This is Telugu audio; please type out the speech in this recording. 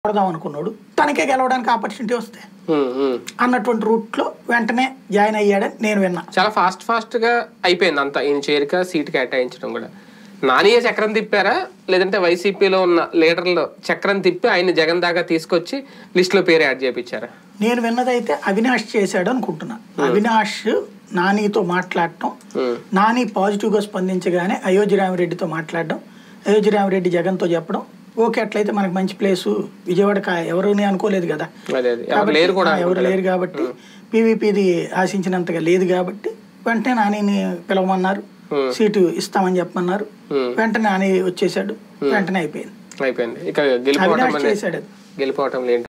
కొడదాం అనుకున్నాడు తనకే గెలవడానికి ఆపర్చునిటీ వస్తే ఉమ్, ఉమ్. అన్నటువంటి రూట్లో వెంటనే జాయిన్ అయ్యాడని నేను విన్నా చాలా ఫాస్ట్ ఫాస్ట్ గా అయిపోయింది అంతా ఈయన చేరిక సీట్ కేటాయించడం కూడా నానియే చక్రం తిప్పారా లేదంటే వైసీపీలో ఉన్న లీడర్లు చక్రం తిప్పి ఆయన జగన్ దాకా తీసుకొచ్చి లిస్ట్ లో పేరు యాడ్ చేయించారా నేను విన్నదైతే అవినాష్ చేశాడు అనుకుంటున్నా అవినాష్ నానితో మాట్లాడటం ఉమ్, నాని పాజిటివ్గా స్పందించగానే అయోధ్య రామిరెడ్డితో మాట్లాడడం అయోధ్య రామిరెడ్డి జగన్తో చెప్పడం ఓకే అట్లయితే మనకు మంచి ప్లేసు విజయవాడ కా- ఎవరుని అనుకోలేదు కదా అదే అదే ఎవరు కాబట్టి, లేరు కూడా ఆ, ఎవరు లేరు కాబట్టి పీవీపీది ఆశించినంతగా లేదు కాబట్టి వెంటనే నానిని పిలవమన్నారు Hmm. సీటు ఇస్తామని చెప్పమన్నారు Hmm. వెంటనే నాని వచ్చేసాడు వెంటనే అయిపోయింది అయిపోయింది ఇక గెలిపోవటం అవినాష్ అనేది చేశాడు అది గెలిపోవటం ఏంటి